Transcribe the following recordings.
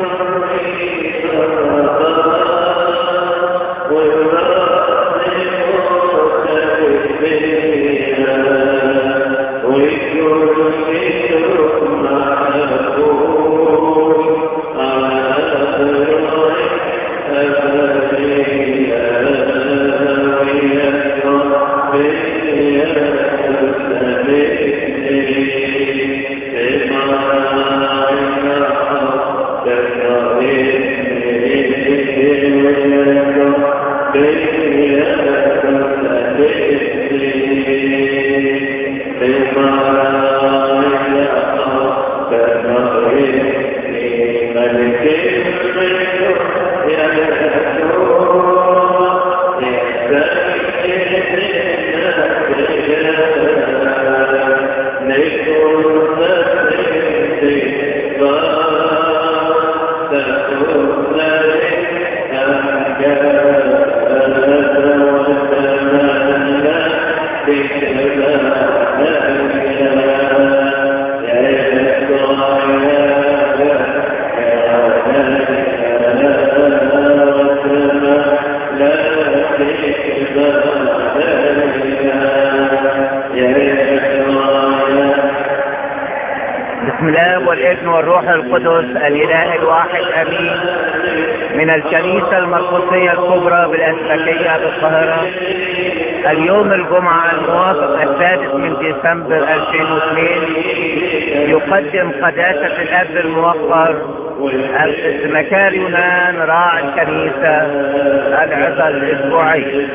بسم الله والابن والروح القدس الاله الواحد امين من الكنيسة المرقسية الكبرى بالأسبكية بالقاهرة اليوم الجمعة الموافق السادس من ديسمبر 2002 يقدم قداسة الأب الموقر مكار يونان راعي الكنيسة العظة الأسبوعية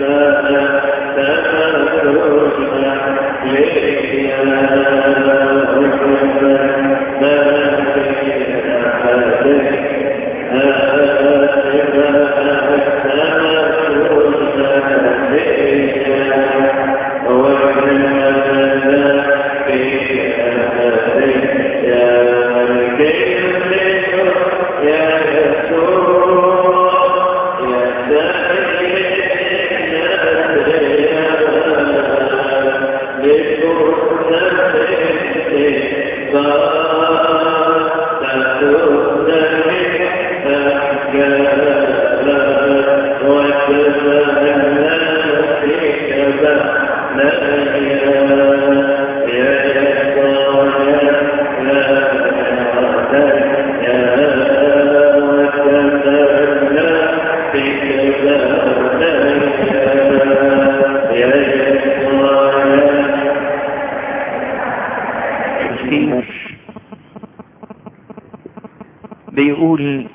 بيقول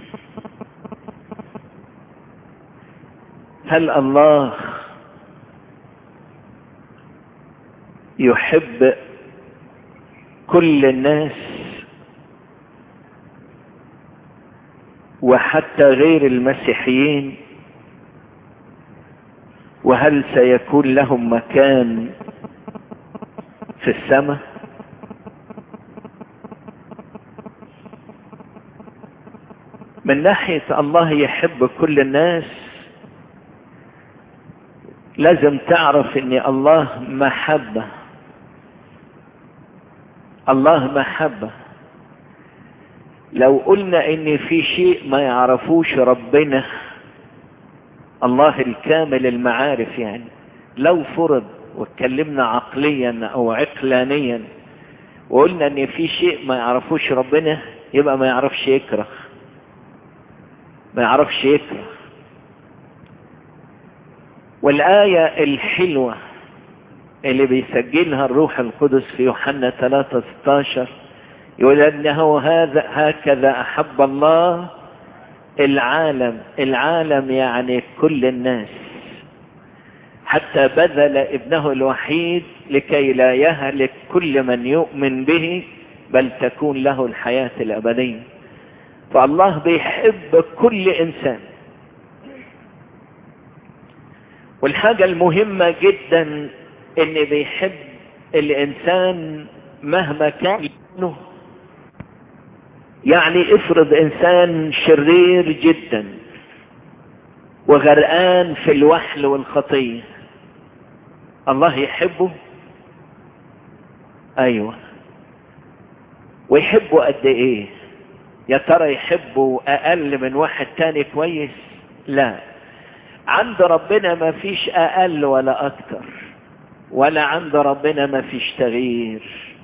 هل الله يحب كل الناس وحتى غير المسيحيين وهل سيكون لهم مكان في السماء من ناحية الله يحب كل الناس لازم تعرف ان الله محبة الله محبة لو قلنا ان في شيء ما يعرفوش ربنا الله الكامل المعارف يعني لو فرض واتكلمنا عقليا او عقلانيا وقلنا ان في شيء ما يعرفوش ربنا يبقى ما يعرفش يكره ما يعرفش يكره والآية الحلوة اللي بيسجلها الروح القدس في يوحنا 3 16 يقول انه هذا هكذا احب الله العالم العالم يعني كل الناس حتى بذل ابنه الوحيد لكي لا يهلك كل من يؤمن به بل تكون له الحياة الأبدية فالله بيحب كل إنسان والحاجة المهمة جدا ان بيحب الانسان مهما كان يعني افرض انسان شرير جدا وغرقان في الوحل والخطية الله يحبه ايوه ويحبه قد ايه يا ترى يحبه اقل من واحد تاني كويس لا عند ربنا ما فيش اقل ولا اكتر ولا عند ربنا ما فيش تغيير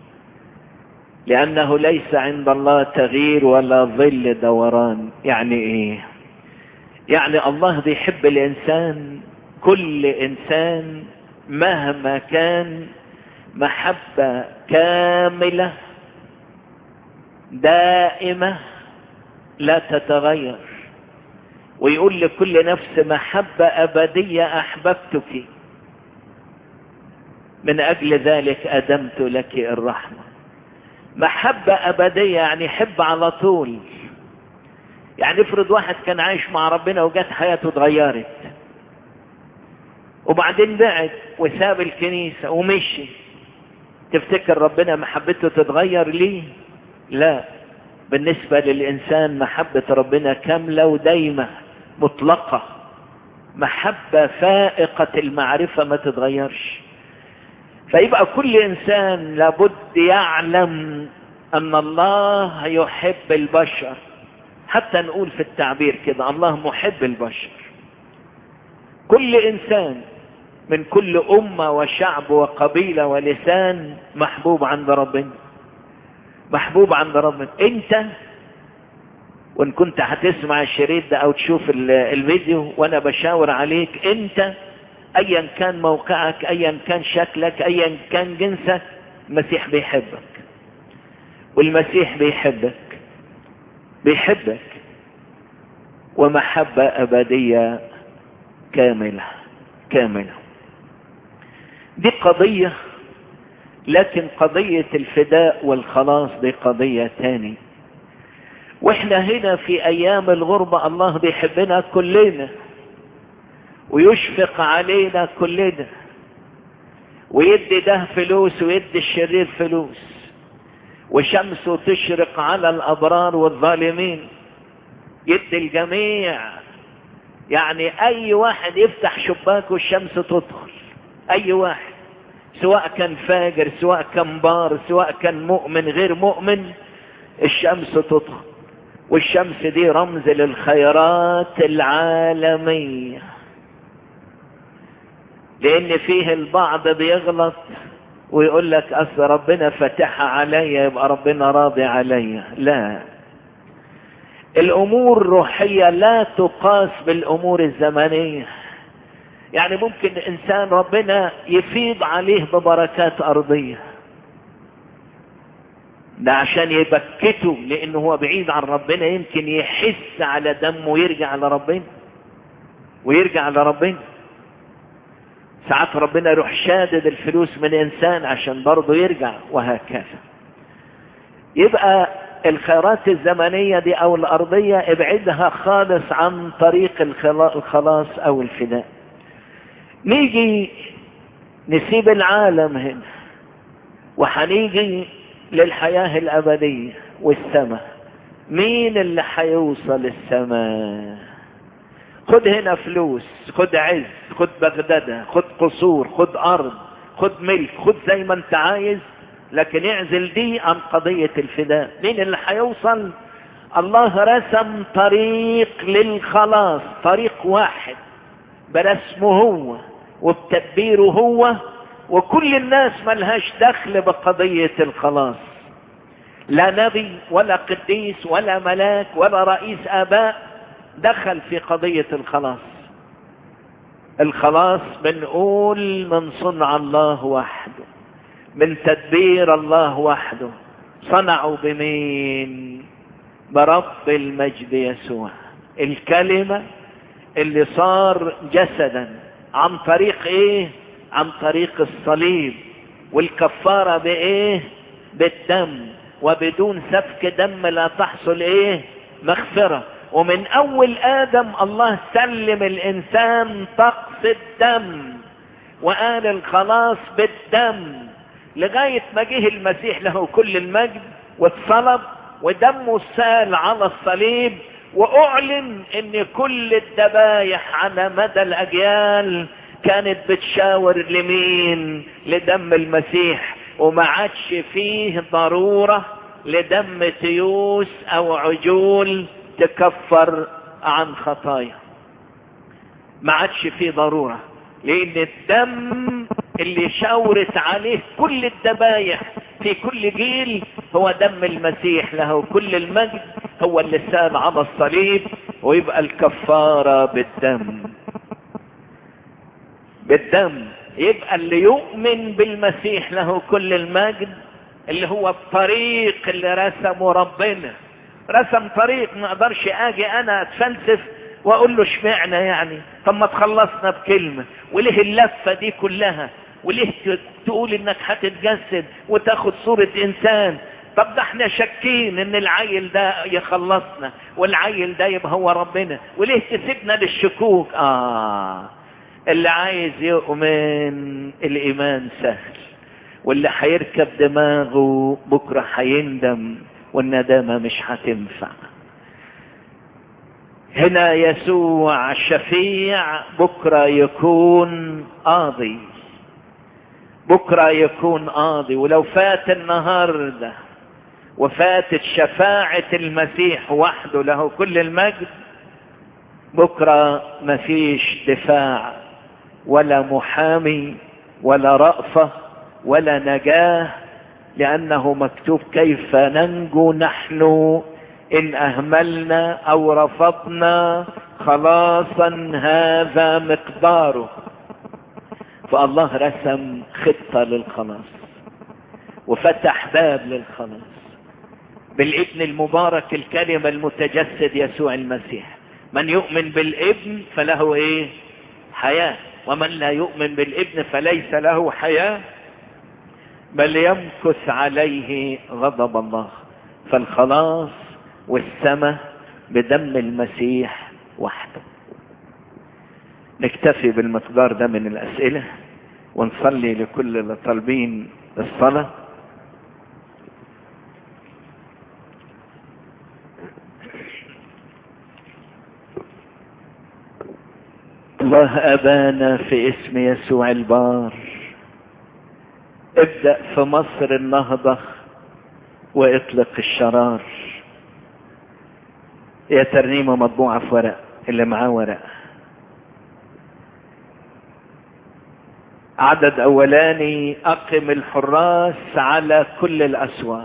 لانه ليس عند الله تغيير ولا ظل دوران يعني ايه يعني الله بيحب الانسان كل انسان مهما كان محبة كاملة دائمة لا تتغير ويقول لكل نفس محبة أبدية أحببتك من أجل ذلك أدمت لك الرحمة محبة أبدية يعني حب على طول يعني افرض واحد كان عايش مع ربنا وجات حياته اتغيرت وبعدين بعد وساب الكنيسة ومشي تفتكر ربنا محبته تتغير ليه لا بالنسبة للإنسان محبة ربنا كاملة ودايمة مطلقة محبة فائقة المعرفة ما تتغيرش فيبقى كل إنسان لابد يعلم أن الله يحب البشر حتى نقول في التعبير كده الله محب البشر كل إنسان من كل أمة وشعب وقبيلة ولسان محبوب عند ربنا محبوب عند ربنا انت وان كنت هتسمع الشريط ده او تشوف الفيديو وانا بشاور عليك انت ايا كان موقعك ايا كان شكلك ايا كان جنسك المسيح بيحبك والمسيح بيحبك بيحبك ومحبة ابدية كاملة كاملة دي قضية لكن قضية الفداء والخلاص دي قضية تاني واحنا هنا في ايام الغربة الله بيحبنا كلنا ويشفق علينا كلنا ويدي ده فلوس ويدي الشرير فلوس وشمسه تشرق على الابرار والظالمين يدي الجميع يعني اي واحد يفتح شباكه الشمس تدخل اي واحد سواء كان فاجر سواء كان بار سواء كان مؤمن غير مؤمن الشمس تدخل والشمس دي رمز للخيرات العالمية لان فيه البعض بيغلط ويقول لك اصل ربنا فتحها عليا يبقى ربنا راضي عليا لا الامور الروحية لا تقاس بالامور الزمنية يعني ممكن انسان ربنا يفيض عليه ببركات ارضية ده عشان يبكته لانه هو بعيد عن ربنا يمكن يحس على دمه ويرجع على ربنا ويرجع على ربنا ساعات ربنا يروح شادد الفلوس من انسان عشان برضه يرجع وهكذا يبقى الخيرات الزمنية دي او الارضية ابعدها خالص عن طريق الخلاص او الفداء نيجي نسيب العالم هنا وحنيجي للحياة الابدية والسماء مين اللي حيوصل السماء خد هنا فلوس خد عز خد بغدادة خد قصور خد ارض خد ملك خد زي ما انت عايز لكن اعزل دي عن قضية الفداء مين اللي حيوصل الله رسم طريق للخلاص طريق واحد برسمه هو وبتدبيره هو وكل الناس ملهاش دخل بقضية الخلاص لا نبي ولا قديس ولا ملاك ولا رئيس آباء دخل في قضية الخلاص الخلاص بنقول من صنع الله وحده من تدبير الله وحده صنعوا بمين برب المجد يسوع الكلمة اللي صار جسدا عن طريق ايه عن طريق الصليب والكفارة بايه بالدم وبدون سفك دم لا تحصل ايه مغفرة ومن اول ادم الله سلم الانسان طقس الدم وقال الخلاص بالدم لغاية ما جه المسيح له كل المجد واتصلب ودمه سال على الصليب واعلن ان كل الذبايح على مدى الاجيال كانت بتشاور لمين لدم المسيح وما عادش فيه ضرورة لدم تيوس او عجول تكفر عن خطايا ما عادش فيه ضرورة لان الدم اللي شاورت عليه كل الذبايح في كل جيل هو دم المسيح له كل المجد هو اللي ساب على الصليب ويبقى الكفارة بالدم بالدم يبقى اللي يؤمن بالمسيح له كل المجد اللي هو الطريق اللي رسمه ربنا رسم طريق ما اقدرش اجي انا اتفلسف واقول له اشمعنى يعني طب ما تخلصنا بكلمة وليه اللفة دي كلها وليه تقول انك هتتجسد وتاخد صورة انسان طب ده احنا شاكين ان العيل ده يخلصنا والعيل ده يبقى هو ربنا وليه تسيبنا للشكوك اه اللي عايز يؤمن الايمان سهل واللي هيركب دماغه بكرة هيندم والندامة مش هتنفع هنا يسوع شفيع بكرة يكون قاضي بكرة يكون قاضي ولو فات النهاردة وفاتت شفاعة المسيح وحده له كل المجد بكرة مفيش دفاع ولا محامي ولا رأفة ولا نجاه لأنه مكتوب كيف ننجو نحن إن أهملنا أو رفضنا خلاصا هذا مقداره فالله رسم خطة للخلاص وفتح باب للخلاص بالابن المبارك الكلمة المتجسد يسوع المسيح من يؤمن بالابن فله ايه حياة ومن لا يؤمن بالابن فليس له حياة بل يمكث عليه غضب الله فالخلاص والسماء بدم المسيح وحده نكتفي بالمقدار ده من الأسئلة ونصلي لكل اللي طالبين الصلاة الله أبانا في اسم يسوع البار ابدأ في مصر النهضة واطلق الشرار يا ترنيمة مطبوعة في ورق اللي معاه ورق عدد اولاني اقم الحراس على كل الاسوار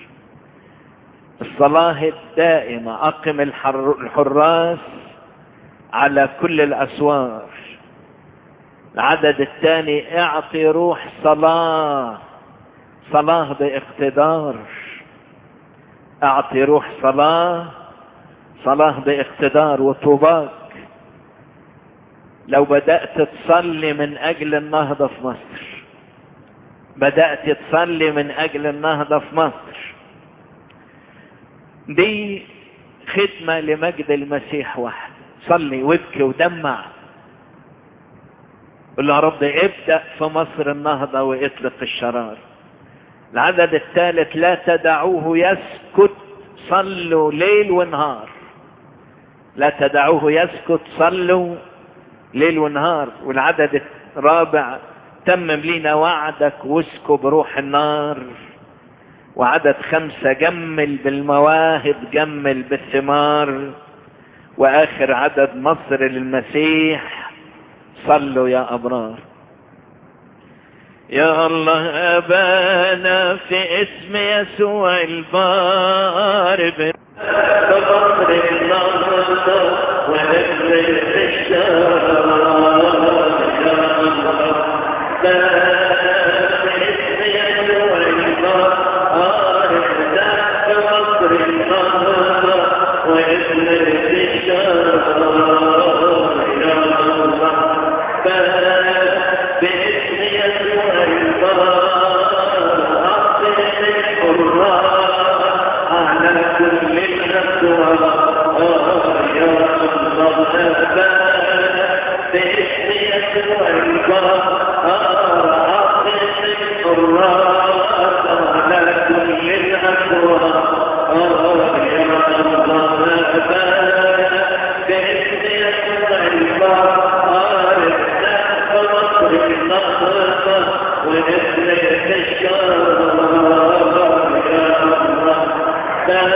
الصلاة الدائمة اقم الحر... الحراس على كل الاسوار العدد الثاني اعطي روح صلاة صلاة باقتدار اعطي روح صلاة صلاة باقتدار وطوباك لو بدأت تصلي من أجل النهضة في مصر بدأت تصلي من أجل النهضة في مصر دي خدمة لمجد المسيح وحده صلي وابكي ودمع قل له يا رب ابدأ في مصر النهضة واطلق الشرار العدد الثالث لا تدعوه يسكت صلوا ليل ونهار لا تدعوه يسكت صلوا ليل ونهار والعدد الرابع تمم لينا وعدك واسكب روح النار وعدد خمسة جمل بالمواهب جمل بالثمار واخر عدد مصر للمسيح صلوا يا ابرار يا الله ابانا في اسم يسوع البار بمصر النهضة ونزل ونسلك الشر يا الله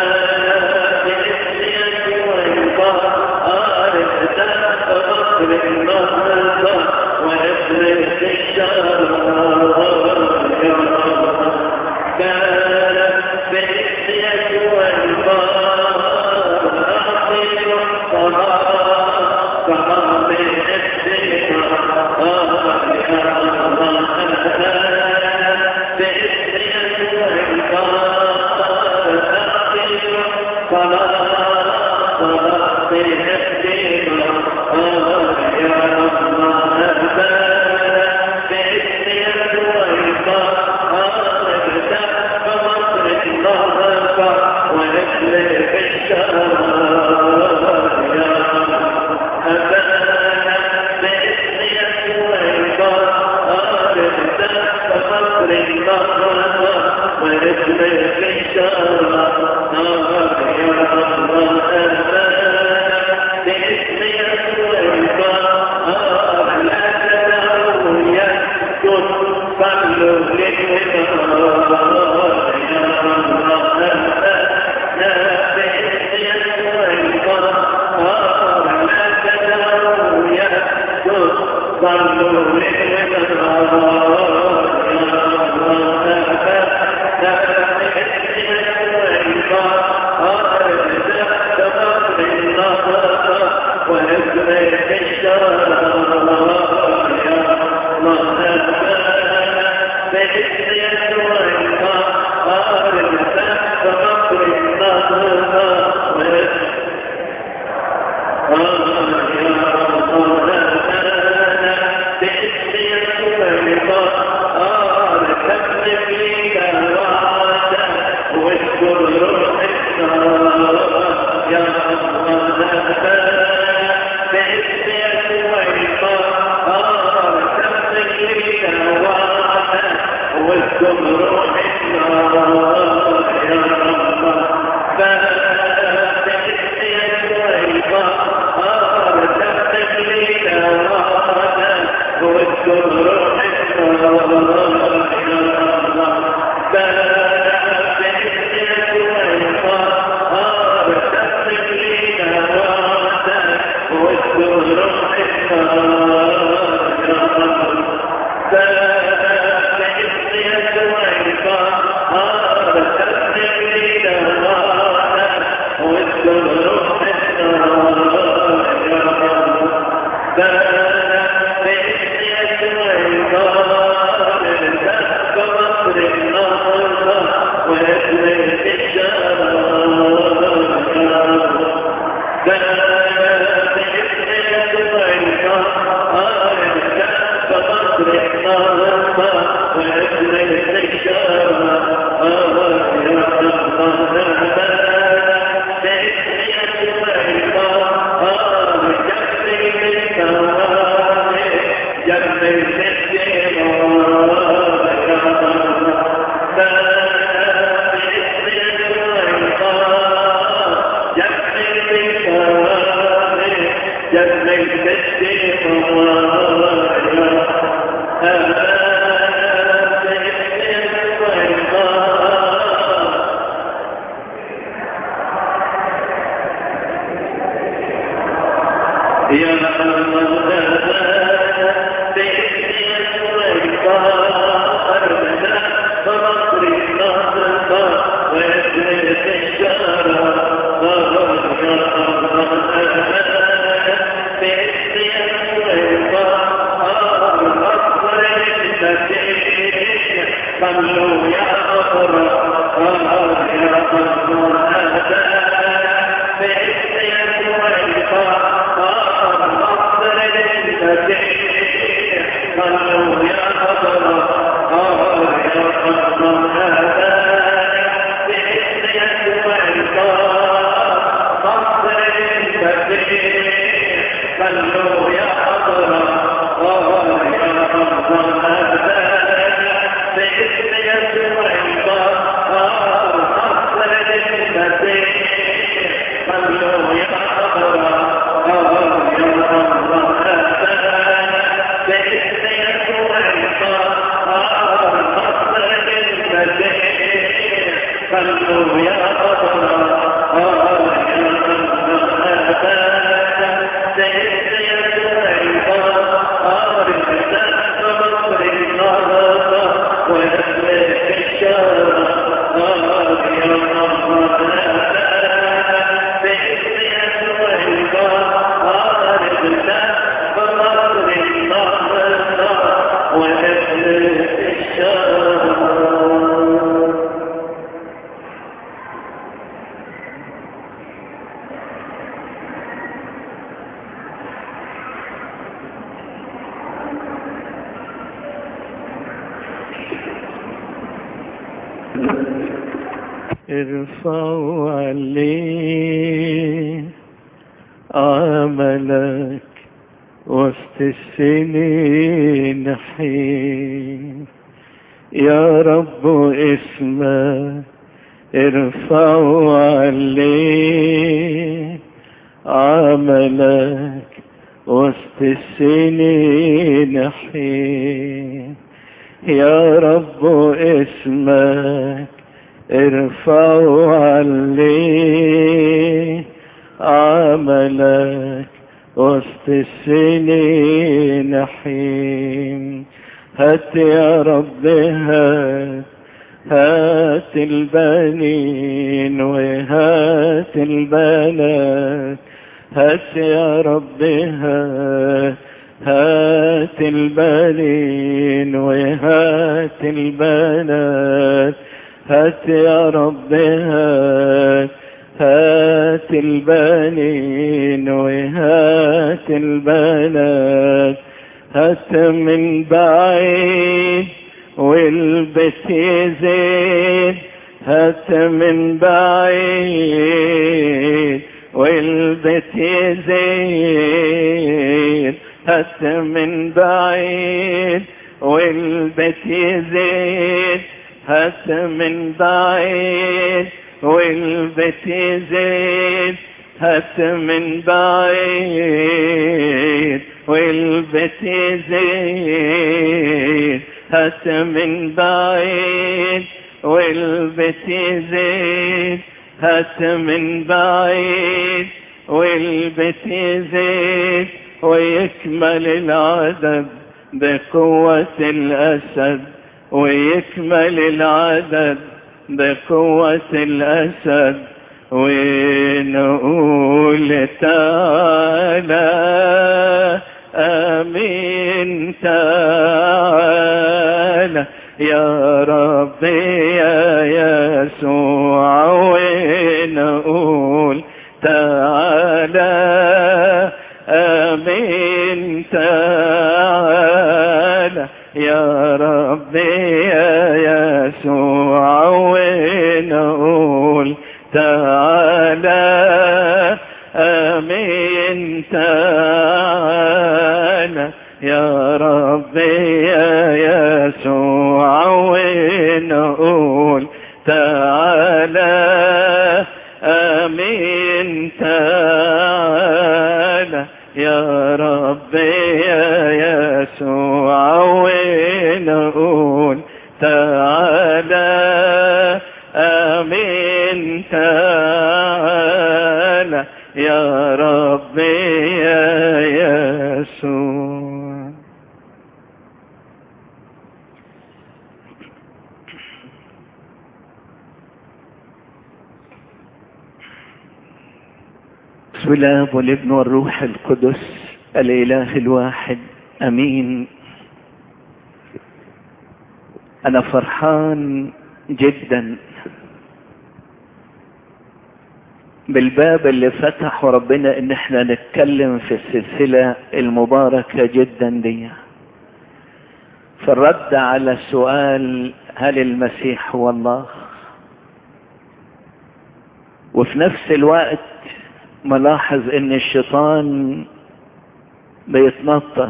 صلوا ارفعوا عليه عملك وسط السنين حين يا رب اسمك ارفعوا عليه عملك وسط السنين حين يا رب اسمك ارفعوا عليه عملك وسط السنين حين هات يا رب هات هات البنين وهات البنات هات يا رب هات هات البنين وهات البنات هات يا رب هات هات البنين وهات البنات هات من بعيد والبس يزيد هات من بعيد والبس يزيد هات من بعيد والبس يزيد هات من بعيد والبس يزيد هات من بعيد والبس يزيد هات من بعيد والبس يزيد هات من بعيد والبس يزيد ويكمل العدد بقوة الأسد ويكمل العدد بقوة الأسد ونقول تعالى آمين تعالى يا ربي يا يسوع ونقول تعالى آمين تعالى يا ربي يا يسوع ونقول تعالى آمين تعالى يا ربي يا يسوع ونقول تعالى آمين تعالى يا ربي يا يسوع ونقول تعالى آمين تعالى يا ربي يا يسوع بسم الله والابن والروح القدس الاله الواحد امين انا فرحان جدا بالباب اللي فتحه ربنا ان احنا نتكلم في السلسلة المباركة جدا دي في الرد على سؤال هل المسيح هو الله وفي نفس الوقت ملاحظ ان الشيطان بيتنطط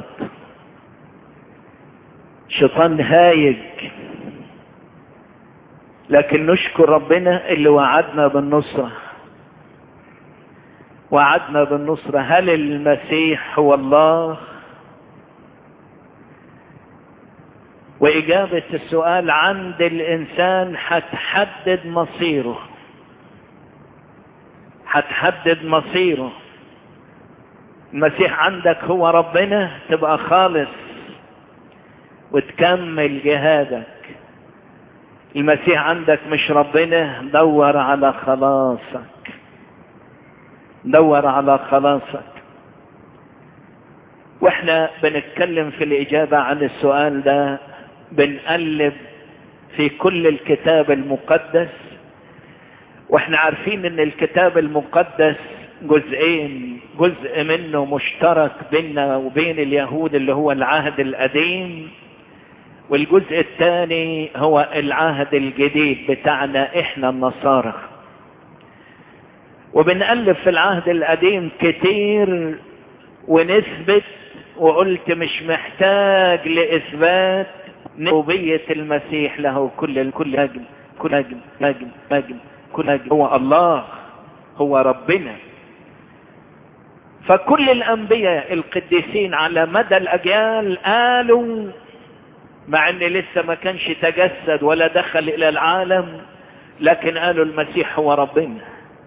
شيطان هايج لكن نشكر ربنا اللي وعدنا بالنصرة وعدنا بالنصرة هل المسيح هو الله وإجابة السؤال عند الإنسان هتحدد مصيره هتحدد مصيره المسيح عندك هو ربنا تبقى خالص وتكمل جهادك المسيح عندك مش ربنا دور على خلاصك دور على خلاصك واحنا بنتكلم في الاجابة عن السؤال ده بنقلب في كل الكتاب المقدس واحنا عارفين ان الكتاب المقدس جزئين جزء منه مشترك بيننا وبين اليهود اللي هو العهد القديم والجزء الثاني هو العهد الجديد بتاعنا احنا النصارى وبنألف في العهد القديم كتير ونثبت وقلت مش محتاج لإثبات نبوية المسيح له كل كل مجد كل مجد مجد مجد كل مجد هو الله هو ربنا فكل الأنبياء القديسين على مدى الأجيال قالوا مع ان لسه ما كانش تجسد ولا دخل الى العالم لكن قالوا المسيح هو ربنا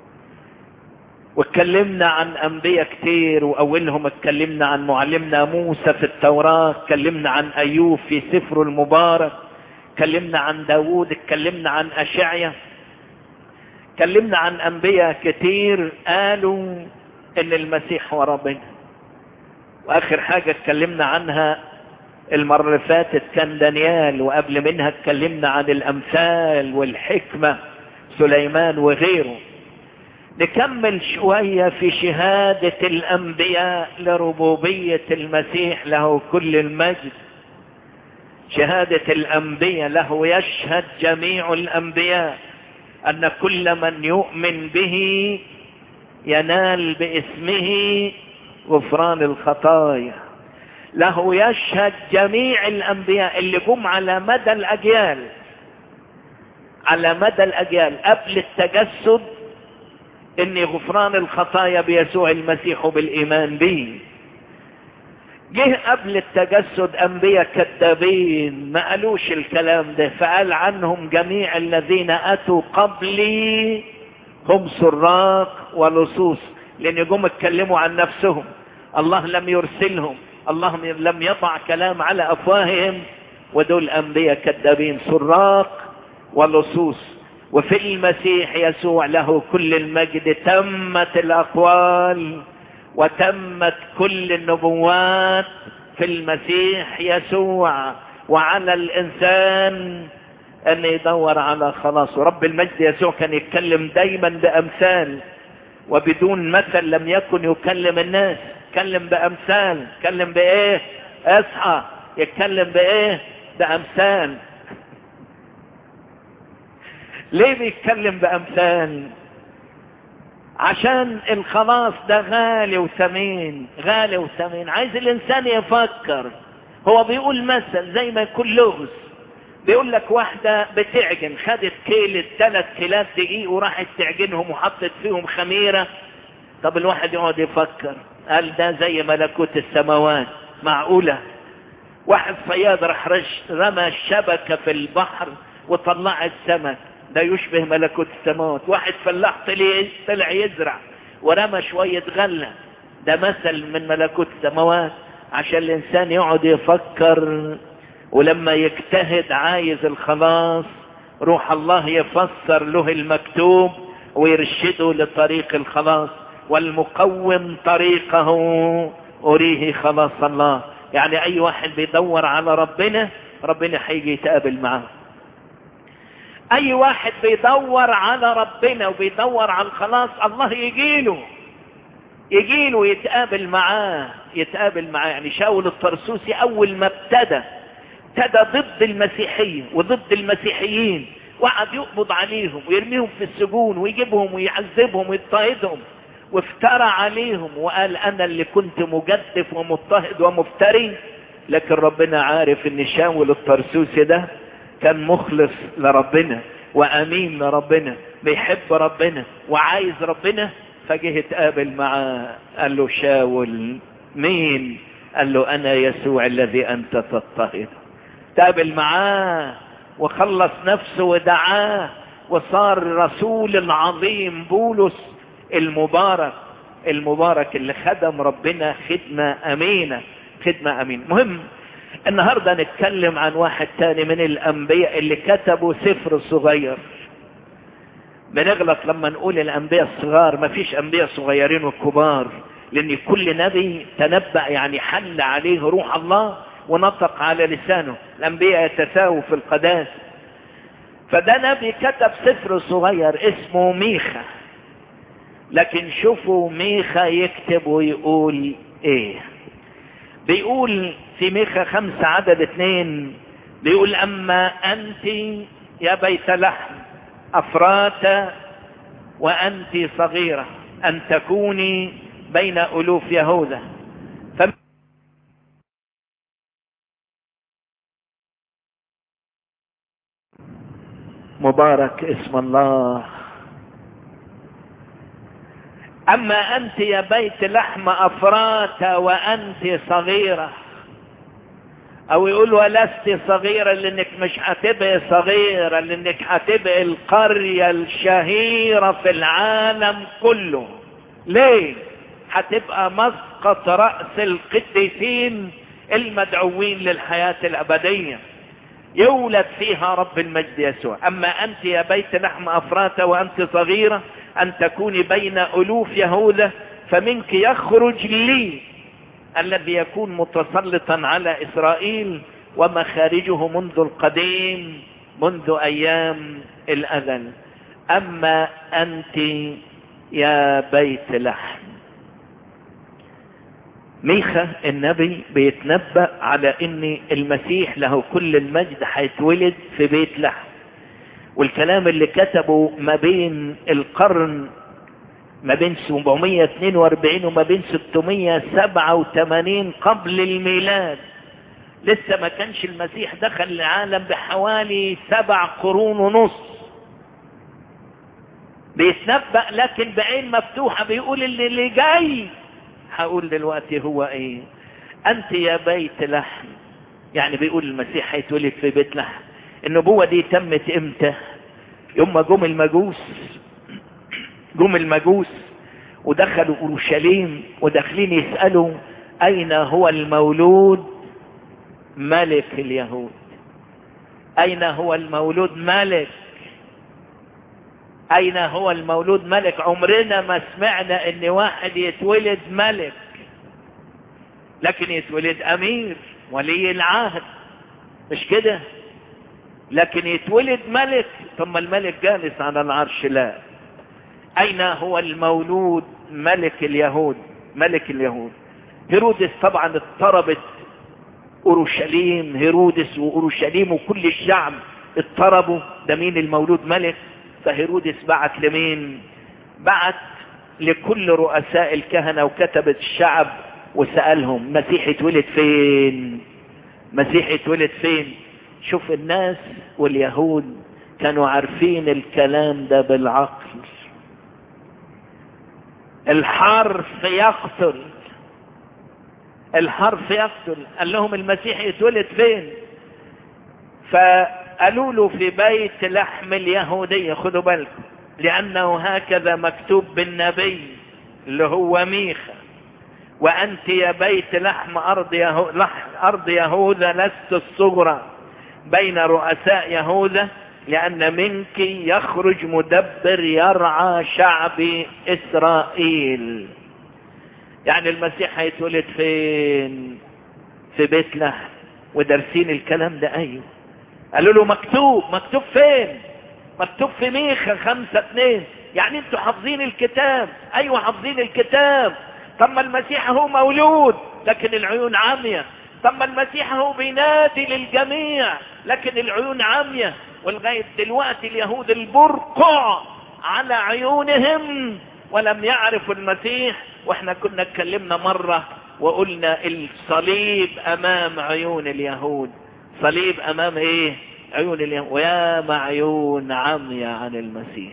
واتكلمنا عن انبياء كتير واولهم اتكلمنا عن معلمنا موسى في التوراة اتكلمنا عن ايوب في سفره المبارك اتكلمنا عن داوود اتكلمنا عن اشعيا اتكلمنا عن انبياء كتير قالوا ان المسيح هو ربنا واخر حاجة اتكلمنا عنها المرة اللي فاتت كان دانيال وقبل منها اتكلمنا عن الامثال والحكمة سليمان وغيره نكمل شوية في شهادة الانبياء لربوبية المسيح له كل المجد شهادة الانبياء له يشهد جميع الانبياء ان كل من يؤمن به ينال باسمه غفران الخطايا له يشهد جميع الانبياء اللي جم على مدى الاجيال على مدى الاجيال قبل التجسد ان غفران الخطايا بيسوع المسيح بالايمان به جه قبل التجسد انبياء كذابين ما قالوش الكلام ده فقال عنهم جميع الذين اتوا قبلي هم سراق ولصوص لان جم اتكلموا عن نفسهم الله لم يرسلهم الله لم يضع كلام على افواههم ودول انبياء كذابين سراق ولصوص وفي المسيح يسوع له كل المجد تمت الاقوال وتمت كل النبوات في المسيح يسوع وعلى الانسان ان يدور على خلاص رب المجد يسوع كان يتكلم دايما بامثال وبدون مثل لم يكن يكلم الناس يتكلم بامثال يتكلم بايه اصحى يتكلم بايه بامثال ليه بيتكلم بامثال عشان الخلاص ده غالي وثمين غالي وثمين عايز الانسان يفكر هو بيقول مثل زي ما يكون لغز بيقول لك واحدة بتعجن خدت كيلة ثلاث كيلات دقيق وراحت تعجنهم وحطت فيهم خميرة طب الواحد يقعد يفكر قال ده زي ملكوت السماوات معقولة واحد صياد راح رمى الشبكة في البحر وطلع السمك ده يشبه ملكوت السماوات واحد فلاح طلع يزرع ورمى شوية غلة ده مثل من ملكوت السماوات عشان الانسان يقعد يفكر ولما يجتهد عايز الخلاص روح الله يفسر له المكتوب ويرشده لطريق الخلاص والمقوم طريقه أريه خلاص الله يعني أي واحد بيدور على ربنا ربنا هيجي يتقابل معاه أي واحد بيدور على ربنا وبيدور على الخلاص الله يجيله يجيله يتقابل معاه يتقابل معاه يعني شاول الطرسوسي أول ما ابتدى ابتدى ضد المسيحية وضد المسيحيين وقعد يقبض عليهم ويرميهم في السجون ويجيبهم ويعذبهم ويضطهدهم وافترى عليهم وقال انا اللي كنت مجدف ومضطهد ومفتري لكن ربنا عارف ان شاول الطرسوسي ده كان مخلص لربنا وامين لربنا بيحب ربنا وعايز ربنا فجه اتقابل معاه قال له شاول مين قال له انا يسوع الذي انت تضطهد تقابل معاه وخلص نفسه ودعاه وصار رسول العظيم بولس المبارك المبارك اللي خدم ربنا خدمة أمينة خدمة أمينة مهم النهاردة نتكلم عن واحد تاني من الأنبياء اللي كتبوا سفر صغير بنغلط لما نقول الأنبياء الصغار ما فيش أنبياء صغيرين وكبار لأن كل نبي تنبأ يعني حل عليه روح الله ونطق على لسانه الأنبياء يتساووا في القداسة فده نبي كتب سفر صغير اسمه ميخا لكن شوفوا ميخا يكتب ويقول ايه بيقول في ميخا خمسة عدد اتنين بيقول اما انت يا بيت لحم افرات وانت صغيرة ان تكوني بين الوف يهوذا فم... مبارك اسم الله اما انت يا بيت لحم افرات وانت صغيرة او يقول ولست صغيرة لانك مش هتبقى صغيرة لانك هتبقى القرية الشهيرة في العالم كله ليه هتبقى مسقط رأس القديسين المدعوين للحياة الابدية يولد فيها رب المجد يسوع اما انت يا بيت لحم افرات وانت صغيرة ان تكوني بين الوف يهوذا فمنك يخرج لي الذي يكون متسلطا على اسرائيل ومخارجه منذ القديم منذ ايام الاذل اما انت يا بيت لحم ميخا النبي بيتنبأ على ان المسيح له كل المجد هيتولد في بيت لحم والكلام اللي كتبه ما بين القرن ما بين 742 وما بين 687 قبل الميلاد لسه ما كانش المسيح دخل العالم بحوالي سبع قرون ونص بيتنبأ لكن بعين مفتوحة بيقول اللي, اللي جاي هقول دلوقتي هو ايه انت يا بيت لحم يعني بيقول المسيح هيتولد في بيت لحم النبوة دي تمت امتى يوم ما جم المجوس جم المجوس ودخلوا اورشليم وداخلين يسألوا اين هو المولود ملك اليهود اين هو المولود ملك اين هو المولود ملك عمرنا ما سمعنا ان واحد يتولد ملك لكن يتولد امير ولي العهد مش كده لكن يتولد ملك ثم الملك جالس على العرش لا اين هو المولود ملك اليهود ملك اليهود هيرودس طبعا اضطربت اورشليم هيرودس واورشليم وكل الشعب اضطربوا ده مين المولود ملك فهيرودس بعت لمين بعت لكل رؤساء الكهنة وكتبت الشعب وسألهم مسيح اتولد فين مسيح اتولد فين شوف الناس واليهود كانوا عارفين الكلام ده بالعقل الحرف يقتل الحرف يقتل قال لهم المسيح يتولد فين فقالوا له في بيت لحم اليهودية خدوا بالكم لأنه هكذا مكتوب بالنبي اللي هو ميخا وأنت يا بيت لحم أرض, يهو... لحم أرض يهوذا لست الصغرى بين رؤساء يهوذا لأن منك يخرج مدبر يرعى شعب إسرائيل يعني المسيح هيتولد فين في بيت لحم ودارسين الكلام ده ايوه قالوا له مكتوب مكتوب فين مكتوب في ميخا خمسة اتنين يعني انتوا حافظين الكتاب ايوه حافظين الكتاب طب ما المسيح هو مولود لكن العيون عامية طب ما المسيح هو بينادي للجميع لكن العيون عامية ولغاية دلوقتي اليهود البرقع على عيونهم ولم يعرفوا المسيح واحنا كنا اتكلمنا مرة وقلنا الصليب امام عيون اليهود صليب امام ايه عيون اليهود ويا معيون عمية عن المسيح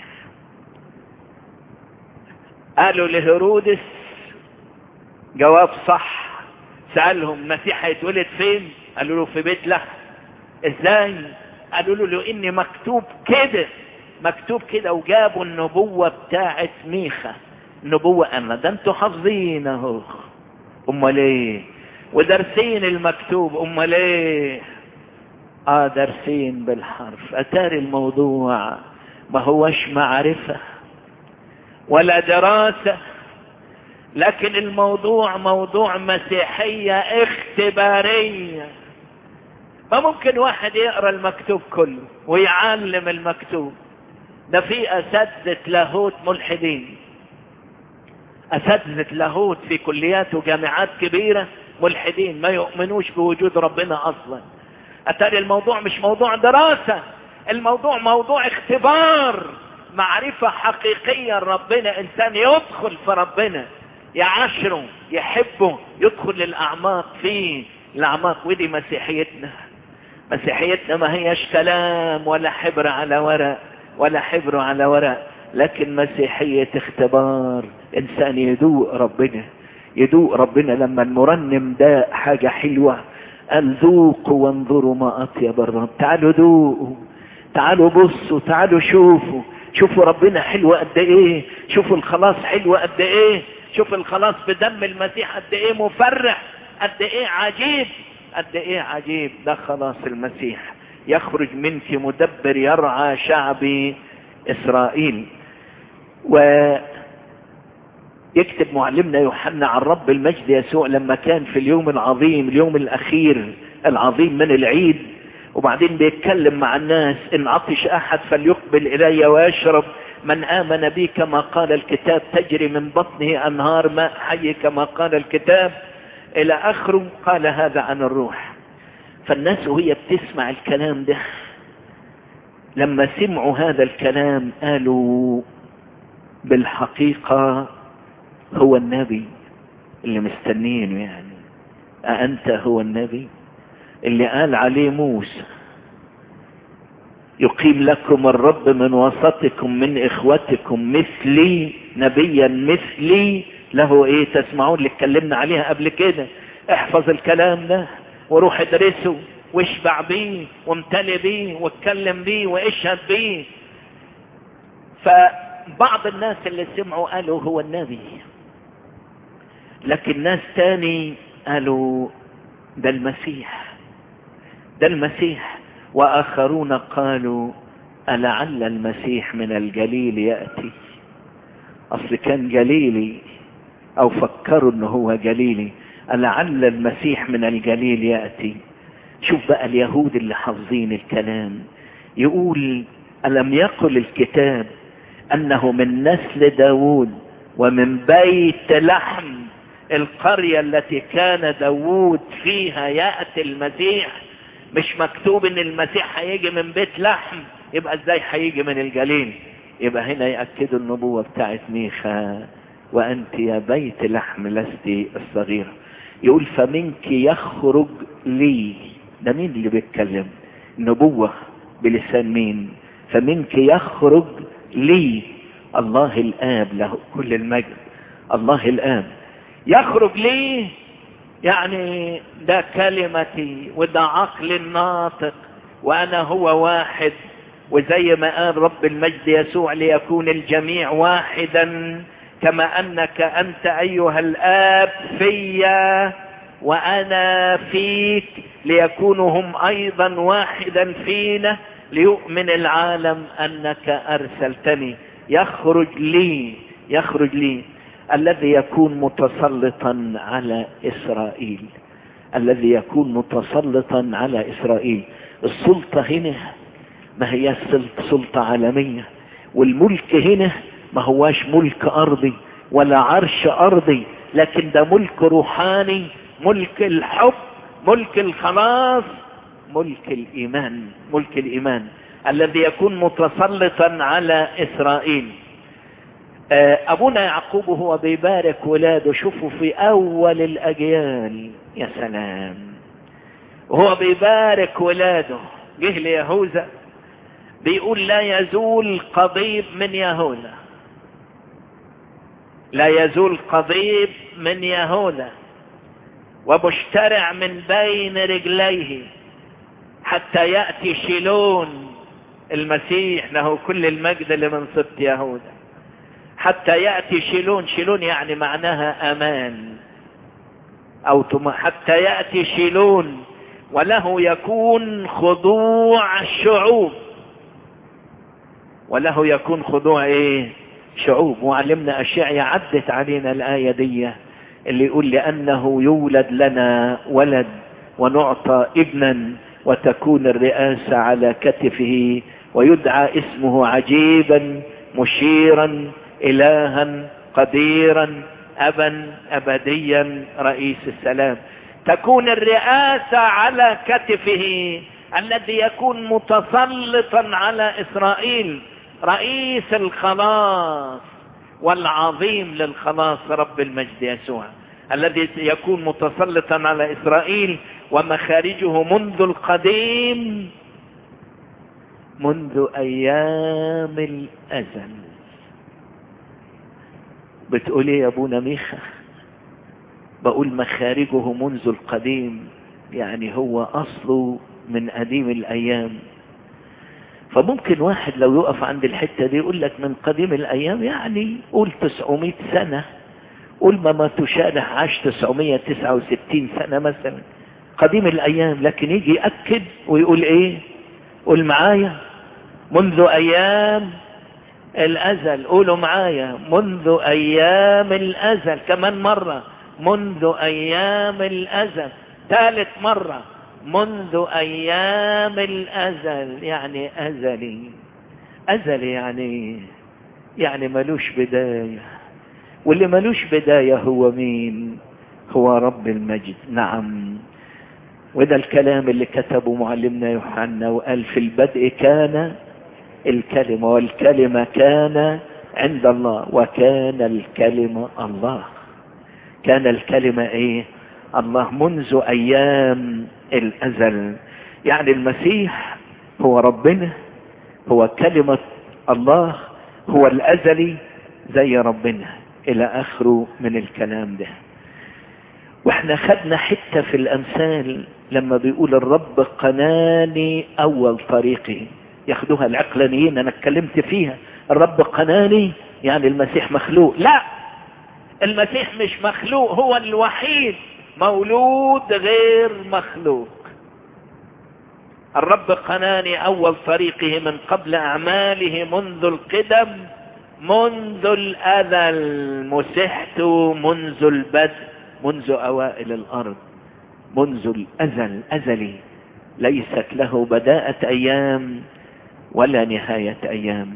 قالوا لهيرودس جواب صح سألهم المسيح هيتولد فين قالوا له في بيت لحم ازاي قالوا له لاني مكتوب كده مكتوب كده وجابوا النبوة بتاعت ميخا النبوة انا ده انتوا حافظين اهو امال ايه ودارسين المكتوب امال ايه اه دارسين بالحرف اتاري الموضوع ما هوش معرفة ولا دراسة لكن الموضوع موضوع مسيحية اختبارية ما ممكن واحد يقرأ المكتوب كله ويعلم المكتوب ده في اساتذة لاهوت ملحدين اساتذة لاهوت في كليات وجامعات كبيرة ملحدين ما يؤمنوش بوجود ربنا اصلا اتاري الموضوع مش موضوع دراسة الموضوع موضوع اختبار معرفة حقيقية ربنا انسان يدخل في ربنا يعاشره يحبه يدخل للاعماق فيه الاعماق ودي مسيحيتنا مسيحيتنا ما هيش كلام ولا حبر على ورق ولا حبر على ورق لكن مسيحية اختبار انسان يدوق ربنا يدوق ربنا لما المرنم ده حاجة حلوة قال ذوقوا وانظروا ما اطيب الرب تعالوا ذوقوا تعالوا بصوا تعالوا شوفوا شوفوا ربنا حلو قد ايه شوفوا الخلاص حلو قد ايه شوفوا الخلاص بدم المسيح قد ايه مفرح قد ايه عجيب قد ايه عجيب ده خلاص المسيح يخرج منك مدبر يرعى شعبي اسرائيل و يكتب معلمنا يوحنا عن رب المجد يسوع لما كان في اليوم العظيم اليوم الاخير العظيم من العيد وبعدين بيتكلم مع الناس ان عطش احد فليقبل الي ويشرب من امن بي كما قال الكتاب تجري من بطنه انهار ماء حي كما قال الكتاب الى اخره قال هذا عن الروح فالناس وهي بتسمع الكلام ده لما سمعوا هذا الكلام قالوا بالحقيقة هو النبي اللي مستنينه يعني أأنت هو النبي اللي قال عليه موسى يقيم لكم الرب من وسطكم من اخوتكم مثلي نبيا مثلي له ايه تسمعون اللي اتكلمنا عليها قبل كده احفظ الكلام ده وروح ادرسه واشبع بيه وامتلي بيه واتكلم بيه واشهد بيه فبعض الناس اللي سمعوا قالوا هو النبي لكن ناس تاني قالوا ده المسيح ده المسيح واخرون قالوا ألعل المسيح من الجليل يأتي اصل كان جليلي او فكروا انه هو جليلي ألعل المسيح من الجليل يأتي شوف بقى اليهود اللي حافظين الكلام يقول ألم يقل الكتاب أنه من نسل داود ومن بيت لحم القرية التي كان داود فيها يأتي المسيح مش مكتوب ان المسيح هيجي من بيت لحم يبقى ازاي هيجي من الجليل يبقى هنا يأكدوا النبوة بتاعت ميخا وأنت يا بيت لحم لست الصغيرة يقول فمنك يخرج لي ده مين اللي بيتكلم نبوة بلسان مين فمنك يخرج لي الله الآب له كل المجد الله الآب يخرج لي يعني ده كلمتي وده عقل الناطق وأنا هو واحد وزي ما قال رب المجد يسوع ليكون الجميع واحدا كما أنك أنت أيها الآب فيا وأنا فيك ليكونوا هم أيضا واحدا فينا ليؤمن العالم أنك أرسلتني يخرج لي يخرج لي الذي يكون متسلطا على إسرائيل الذي يكون متسلطا على إسرائيل السلطة هنا ما هي سلطة عالمية والملك هنا ما هواش ملك أرضي ولا عرش أرضي لكن ده ملك روحاني ملك الحب ملك الخلاص ملك الإيمان ملك الإيمان الذي يكون متسلطا على إسرائيل أبونا يعقوب هو بيبارك ولاده شوفوا في أول الأجيال يا سلام وهو بيبارك ولاده جه ليهوذا بيقول لا يزول قضيب من يهوذا لا يزول قضيب من يهوذا ومشترع من بين رجليه حتى يأتي شيلون المسيح له كل المجد اللي من سبط يهوذا حتى يأتي شيلون شيلون يعني معناها أمان أو حتى يأتي شيلون وله يكون خضوع الشعوب وله يكون خضوع ايه شعوب وعلمنا اشياء عدت علينا الآية دي اللي يقول لأنه يولد لنا ولد ونعطى ابنا وتكون الرئاسة على كتفه ويدعى اسمه عجيبا مشيرا إلها قديرا أبا أبديا رئيس السلام تكون الرئاسة على كتفه الذي يكون متسلطا على اسرائيل رئيس الخلاص والعظيم للخلاص رب المجد يسوع الذي يكون متسلطا على اسرائيل ومخارجه منذ القديم منذ ايام الازل بتقول ايه يا ابونا ميخا بقول مخارجه منذ القديم يعني هو اصله من قديم الايام فممكن واحد لو يقف عند الحتة دي يقول لك من قديم الايام يعني قول 900 سنة قول ما ما تشارح عاش 969 سنة مثلا قديم الايام لكن يجي يأكد ويقول ايه قول معايا منذ ايام الازل قولوا معايا منذ ايام الازل كمان مرة منذ ايام الازل ثالث مرة منذ ايام الازل يعني ازلي ازلي يعني يعني ملوش بداية واللي ملوش بداية هو مين هو رب المجد نعم وده الكلام اللي كتبه معلمنا يوحنا وقال في البدء كان الكلمة والكلمة كان عند الله وكان الكلمة الله كان الكلمة ايه الله منذ ايام الازل يعني المسيح هو ربنا هو كلمة الله هو الازلي زي ربنا الى اخره من الكلام ده واحنا خدنا حتة في الامثال لما بيقول الرب قناني اول طريقي ياخدوها العقلانيين انا اتكلمت فيها الرب قناني يعني المسيح مخلوق لا المسيح مش مخلوق هو الوحيد مولود غير مخلوق الرب قناني اول طريقه من قبل اعماله منذ القدم منذ الازل مسحت منذ البدء منذ اوائل الارض منذ الازل ازلي ليست له بداءة ايام ولا نهاية ايام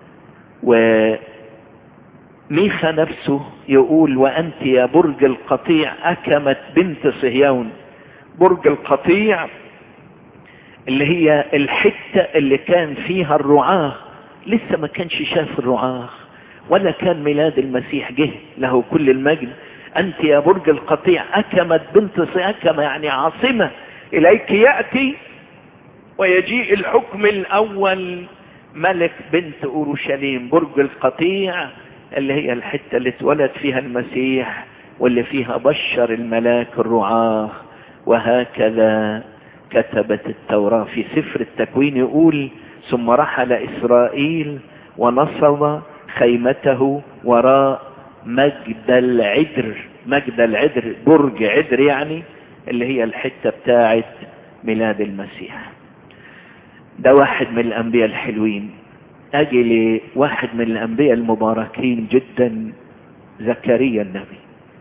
وميخا نفسه يقول وانت يا برج القطيع اكمت بنت صهيون برج القطيع اللي هي الحتة اللي كان فيها الرعاة لسه ما كانش شاف الرعاة ولا كان ميلاد المسيح جه له كل المجد انت يا برج القطيع اكمت بنت صهيون اكم يعني عاصمة اليك يأتي ويجيء الحكم الاول ملك بنت اورشليم برج القطيع اللي هي الحتة اللي اتولد فيها المسيح واللي فيها بشر الملاك الرعاة وهكذا كتبت التوراة في سفر التكوين يقول ثم رحل اسرائيل ونصب خيمته وراء مجد العدر مجد العدر برج عدر يعني اللي هي الحتة بتاعت ميلاد المسيح ده واحد من الانبياء الحلوين اجي لواحد من الانبياء المباركين جدا زكريا النبي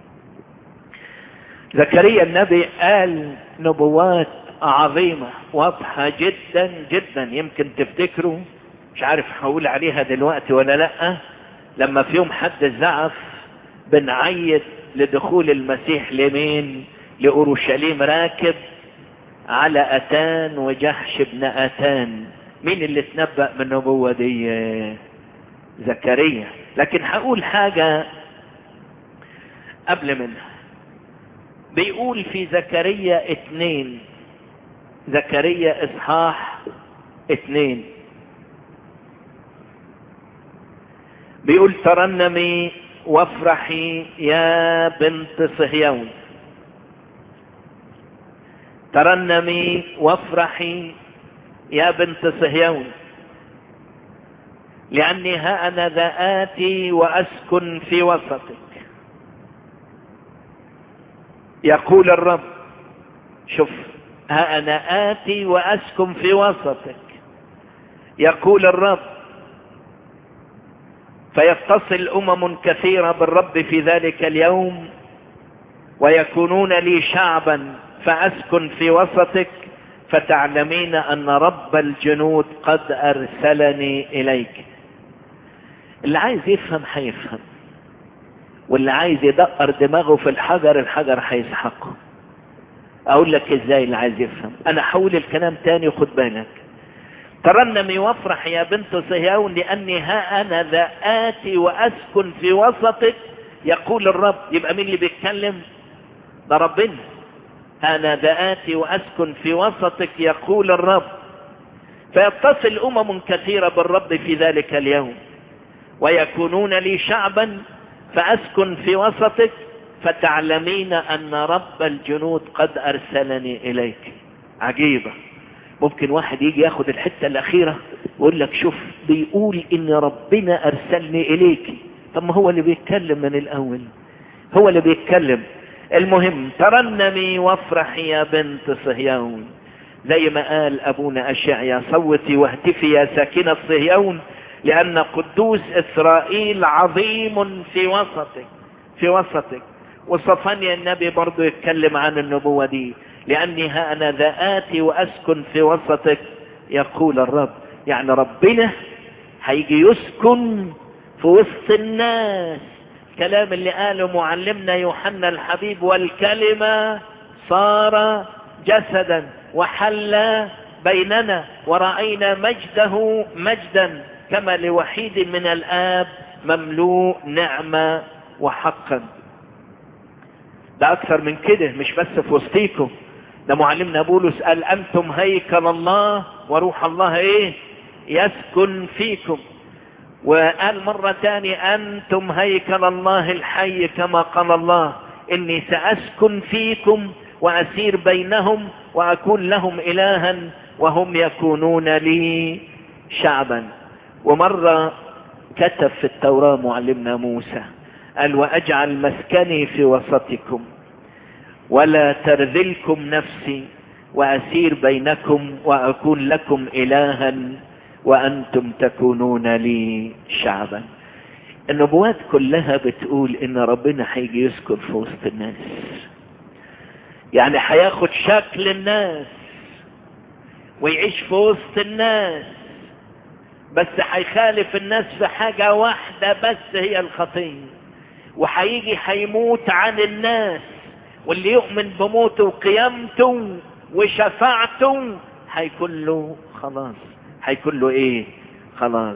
زكريا النبي قال نبوات عظيمة واضحة جدا جدا يمكن تفتكروا مش عارف هقول عليها دلوقتي ولا لا لما في يوم حد زعف بنعيد لدخول المسيح لمين لأورشليم راكب على أتان وجحش ابن أتان مين اللي تنبأ بالنبوة دي زكريا لكن هقول حاجة قبل منها بيقول في زكريا اتنين زكريا اصحاح اتنين بيقول ترنمي وافرحي يا بنت صهيون ترنمي وافرحي يا بنت صهيون لأني ها أنا ذا آتي وأسكن في وسطك يقول الرب شوف ها أنا آتي وأسكن في وسطك يقول الرب فيتصل أمم كثيرة بالرب في ذلك اليوم ويكونون لي شعبا فأسكن في وسطك فتعلمين أن رب الجنود قد أرسلني إليك اللي عايز يفهم هيفهم واللي عايز يدقر دماغه في الحجر الحجر هيسحقه اقول لك ازاي اللي عايز يفهم انا حول الكلام تاني وخد بالك ترنمي وافرح يا بنت صهيون لاني ها انا ذا اتي واسكن في وسطك يقول الرب يبقى مين اللي بيتكلم ده ربنا انا ذا اتي واسكن في وسطك يقول الرب فيتصل امم كثيره بالرب في ذلك اليوم ويكونون لي شعبا فاسكن في وسطك فتعلمين ان رب الجنود قد ارسلني اليك عجيبه ممكن واحد يجي ياخد الحته الاخيره ويقول لك شوف بيقول ان ربنا ارسلني اليك طب ما هو اللي بيتكلم من الاول هو اللي بيتكلم المهم ترنمي وافرحي يا بنت صهيون زي ما قال ابونا اشعيا صوتي واهتفي يا ساكنة صهيون لان قدوس اسرائيل عظيم في وسطك في وسطك وصفانيا النبي برضو يتكلم عن النبوة دي لاني ها انا ذا اتي واسكن في وسطك يقول الرب يعني ربنا هيجي يسكن في وسط الناس الكلام اللي قاله معلمنا يوحنا الحبيب والكلمة صار جسدا وحل بيننا ورأينا مجده مجدا كما لوحيد من الآب مملوء نعمة وحقا ده أكثر من كده مش بس في وسطيكم ده معلمنا بولس قال أنتم هيكل الله وروح الله إيه يسكن فيكم وقال مرة تانية أنتم هيكل الله الحي كما قال الله إني سأسكن فيكم وأسير بينهم وأكون لهم إلها وهم يكونون لي شعبا ومرة كتب في التوراة معلمنا موسى قال وأجعل مسكني في وسطكم ولا ترذلكم نفسي وأسير بينكم وأكون لكم إلها وأنتم تكونون لي شعبا النبوات كلها بتقول إن ربنا هيجي يسكن في وسط الناس يعني هياخد شكل الناس ويعيش في وسط الناس بس هيخالف الناس في حاجة واحدة بس هي الخطية وهيجي هيموت عن الناس واللي يؤمن بموته وقيامته وشفاعته هيكون له خلاص هيكون له ايه خلاص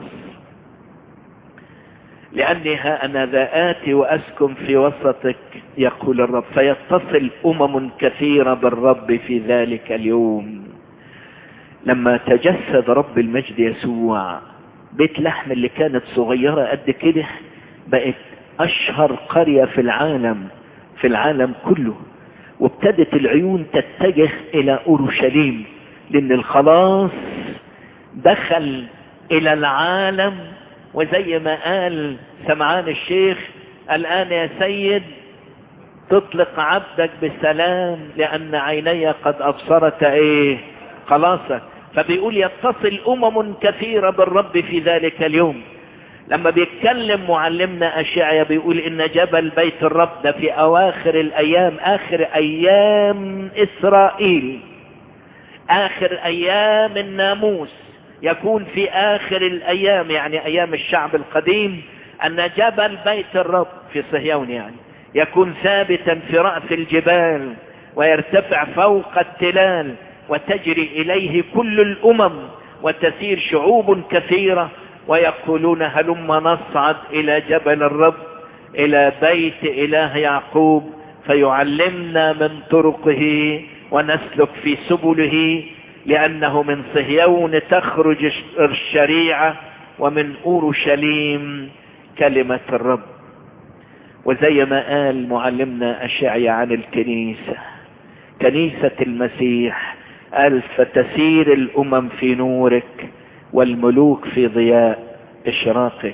لاني ها انا ذا اتي واسكن في وسطك يقول الرب فيتصل امم كثيره بالرب في ذلك اليوم لما تجسد رب المجد يسوع بيت لحم اللي كانت صغيره قد كده بقت اشهر قريه في العالم في العالم كله وابتدت العيون تتجه الى اورشليم لان الخلاص دخل الى العالم وزي ما قال سمعان الشيخ الان يا سيد تطلق عبدك بسلام لان عيني قد ابصرت ايه خلاصك فبيقول يتصل امم كثيرة بالرب في ذلك اليوم لما بيتكلم معلمنا اشعيا بيقول ان جبل بيت الرب ده في اواخر الايام اخر ايام اسرائيل اخر ايام الناموس يكون في اخر الايام يعني ايام الشعب القديم ان جبل بيت الرب في صهيون يعني يكون ثابتا في رأس الجبال ويرتفع فوق التلال وتجري اليه كل الامم وتسير شعوب كثيرة ويقولون هلم نصعد الى جبل الرب الى بيت اله يعقوب فيعلمنا من طرقه ونسلك في سبله لأنه من صهيون تخرج الشريعة ومن أورشليم كلمة الرب وزي ما قال معلمنا أشعيا عن الكنيسة كنيسة المسيح قال فتسير الأمم في نورك والملوك في ضياء إشراقك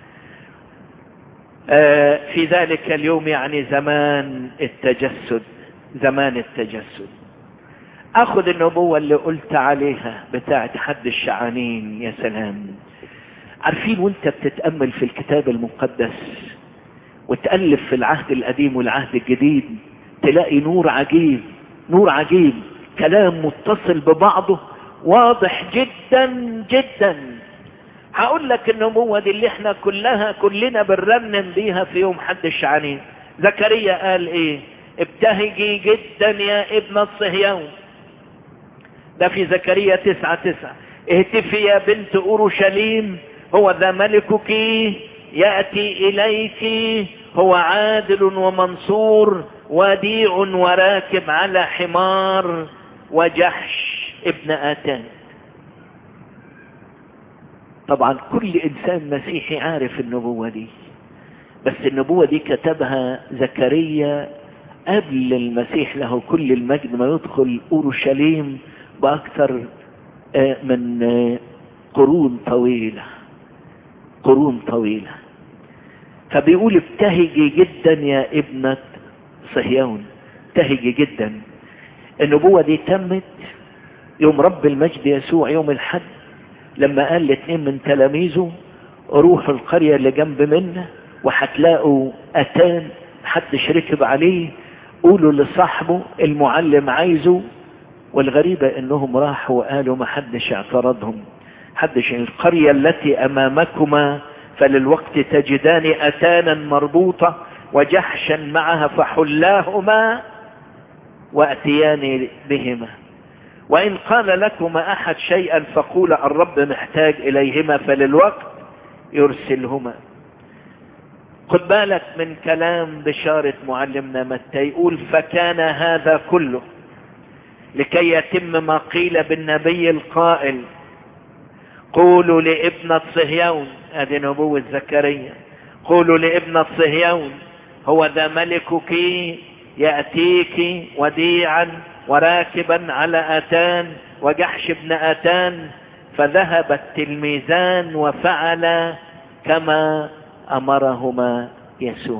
آه في ذلك اليوم يعني زمان التجسد زمان التجسد اخذ النبوة اللي قلت عليها بتاعت حد الشعانين يا سلام عارفين وانت بتتأمل في الكتاب المقدس وتألف في العهد القديم والعهد الجديد تلاقي نور عجيب نور عجيب كلام متصل ببعضه واضح جدا جدا هقول لك النبوة دي اللي احنا كلها كلنا بنرنم بيها في يوم حد الشعانين زكريا قال ايه ابتهجي جدا يا ابن الصهيون ده في زكريا تسعة تسعة اهتفي يا بنت اورشليم هو ذا ملكك يأتي اليك هو عادل ومنصور وديع وراكب على حمار وجحش ابن آتان طبعا كل انسان مسيحي عارف النبوة دي بس النبوة دي كتبها زكريا قبل المسيح له كل المجد ما يدخل اورشليم باكثر من قرون طويلة قرون طويلة فبيقول ابتهجي جدا يا ابنة صهيون ابتهجي جدا النبوة دي تمت يوم رب المجد يسوع يوم الحد لما قال لاثنين من تلاميذه روحوا القرية اللي جنب منا وهتلاقوا اتان محدش ركب عليه قولوا لصاحبه المعلم عايزه والغريبة انهم راحوا وقالوا ما حدش اعترضهم حدش القرية التي امامكما فللوقت تجدان اتانا مربوطة وجحشا معها فحلاهما واتيان بهما وان قال لكما احد شيئا فقولا الرب محتاج اليهما فللوقت يرسلهما خد بالك من كلام بشارة معلمنا متى يقول فكان هذا كله لكي يتم ما قيل بالنبي القائل قولوا لابنة صهيون هذه نبوة زكريا قولوا لابنة صهيون هو ذا ملكك يأتيك وديعا وراكبا على أتان وجحش ابن أتان فذهب التلميذان وفعل كما أمرهما يسوع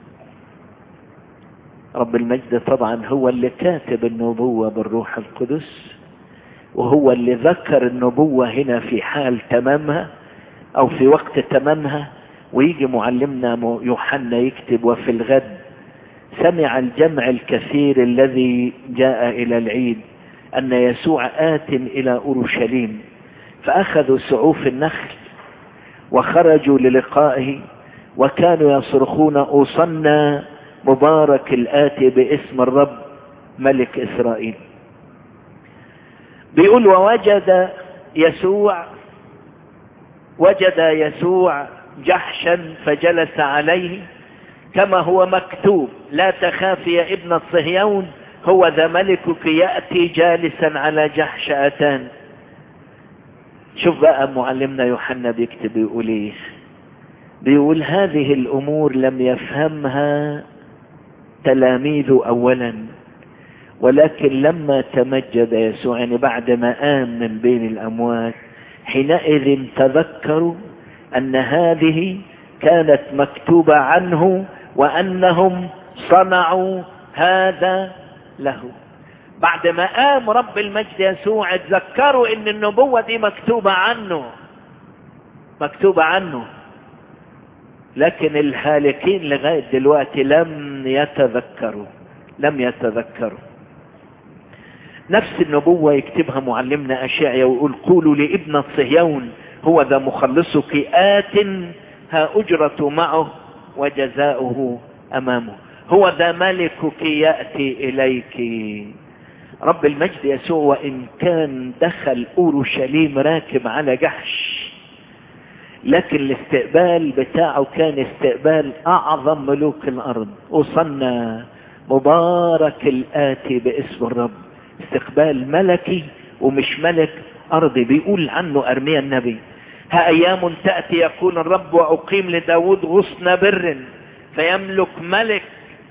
رب المجد طبعا هو اللي كاتب النبوة بالروح القدس وهو اللي ذكر النبوة هنا في حال تمامها او في وقت تمامها ويجي معلمنا يوحنا يكتب وفي الغد سمع الجمع الكثير الذي جاء الى العيد ان يسوع آت الى اورشليم فاخذوا سعوف النخل وخرجوا للقائه وكانوا يصرخون اوصنا مبارك الآتي باسم الرب ملك إسرائيل بيقول ووجد يسوع وجد يسوع جحشا فجلس عليه كما هو مكتوب لا تخاف يا ابن الصهيون هو ذا ملكك يأتي جالسا على جحش أتان شوف بقى معلمنا يوحنا بيكتب يقول ايه بيقول هذه الامور لم يفهمها تلاميذه اولا ولكن لما تمجد يسوع يعني بعد ما قام من بين الاموات حينئذ تذكروا ان هذه كانت مكتوبة عنه وانهم صنعوا هذا له بعد ما قام رب المجد يسوع اتذكروا ان النبوة دي مكتوبة عنه مكتوبة عنه لكن الهالكين لغاية دلوقتي لم يتذكروا لم يتذكروا نفس النبوة يكتبها معلمنا أشعيا ويقول قولوا لابن صهيون هو ذا مخلصك آت ها أجرة معه وجزاؤه أمامه هو ذا ملكك يأتي إليك رب المجد يسوع وإن كان دخل أورشليم راكب على جحش لكن الاستقبال بتاعه كان استقبال اعظم ملوك الارض وصلنا مبارك الاتي باسم الرب استقبال ملكي ومش ملك ارضي بيقول عنه ارميا النبي ها ايام تأتي يقول الرب واقيم لداود غصن بر فيملك ملك